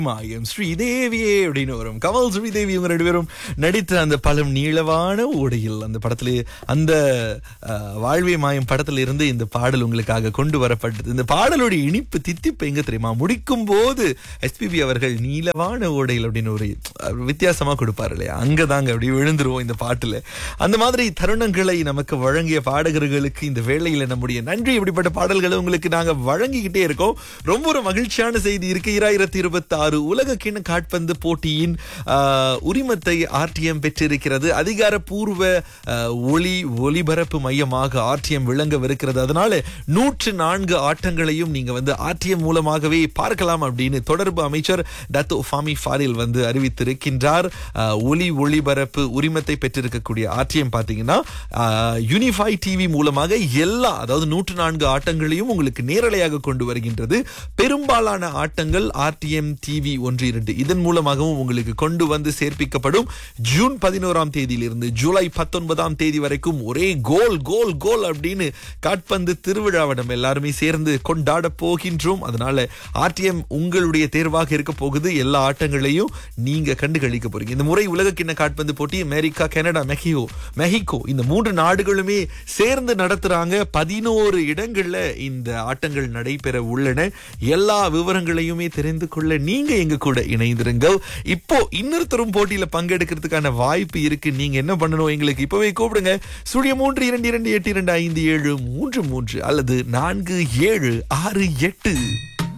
மாயம் ஸ்ரீதேவியே அப்படின்னு வரும் கமல் ஸ்ரீதேவி இவங்க ரெண்டு பேரும் நடித்த அந்த பழம் நீளவான ஓடையில் அந்த படத்துல அந்த அஹ், வாழ்வே மாயம் படத்துல இருந்து இந்த பாடல் உங்களுக்காக கொண்டு வரப்பட்டது இந்த பாடலுடைய இனிப்பு தித்திப்பு எங்க தெரியுமா முடிக்கும் போது எஸ்பிபி அவர்கள் நீளவான ஓடையில் அப்படின்னு ஒரு அஹ், வித்தியாசமா கொடுப்பாரு இல்லையா அங்கதாங்க அப்படி விழுந்துருவோம் இந்த பாட்டுல அந்த மாதிரி தருணங்களை நமக்கு வழங்கிய பாடகர்களுக்கு இந்த வேளையில நம்முடைய நன்றி இப்படிப்பட்ட பாடல்களை உங்களுக்கு நாங்க வழங்கிக்கிட்டே இருக்கோம் ரொம்ப ஒரு மகிழ்ச்சியான செய்தி இருக்கு இராயிரத்தி இருபத்தி ஆறு உலக கிண காட்பந்து போட்டியின் ஆஹ், உரிமத்தை ஆர்டிஎம் பெற்றிருக்கிறது அதிகாரப்பூர்வ ஆஹ், ஒளி ஒலிபரப்பு மையமாக ஆர்டிஎம் விளங்கவிருக்கிறது அதனால நூற்று நான்கு ஆட்டங்களையும் நீங்க வந்து ஆர்டிஎம் மூலமாகவே பார்க்கலாம் அப்படின்னு தொடர்பு அமைச்சர் டத்தோ ஃபாமி ஃபாரில் வந்து அறிவித்திருக்கின்றார் ஆஹ், ஒலி ஒளிபரப்பு உரிமத்தை பெற்றிருக்கக்கூடிய ஆர்டிஎம் பாத்தீங்கன்னா யூனிஃபை டிவி மூலமாக எல்லா அதாவது நூற்று நான்கு ஆட்டங்களையும் உங்களுக்கு நேரலையாக கொண்டு வருகின்றது பெரும்பாலான ஆட்டங்கள் ஆர்டிஎம் டிவி ஒன்று இரண்டு இதன் மூலமாகவும் உங்களுக்கு கொண்டு வந்து சேர்ப்பிக்கப்படும் ஜூன் பதினோராம் தேதியிலிருந்து ஜூலை பத்தொன்பதாம் தேதி வரைக்கும் ஒரே கோல் கோல் கோல் அப்படின்னு காட்பந்து திருவிழாவை நம்ம எல்லாருமே சேர்ந்து கொண்டாட போகின்றோம் அதனால ஆர்டிஎம் உங்களுடைய தேர்வாக இருக்க போகுது எல்லா ஆட்டங்களையும் நீங்க கண்டு கழிக்க போறீங்க இந்த முறை உலக கிண்ண காட்பந்து போட்டி அமெரிக்கா கனடா மெக்சிகோ மெஹிகோ இந்த மூன்று நாடுகளுமே சேர்ந்து நடத்துறாங்க பதினோரு இடங்கள்ல இந்த ஆட்டங்கள் நடைபெற உள்ளன எல்லா விவரங்களையுமே தெரிந்து கொள்ள நீங்க எங்க கூட இணைந்திருங்கள் இப்போ இன்னொருத்தரும் போட்டியில பங்கெடுக்கிறதுக்கான வாய்ப்பு இருக்கு நீங்க என்ன பண்ணணும் எங்களுக்கு இப்பவே கூப்பிடுங்க சுழிய மூன்று இரண்டு இரண்டு எட்டு இரண்டு ஐந்து ஏழு மூன்று மூன்று அல்லது நான்கு ஏழு ஆறு எட்டு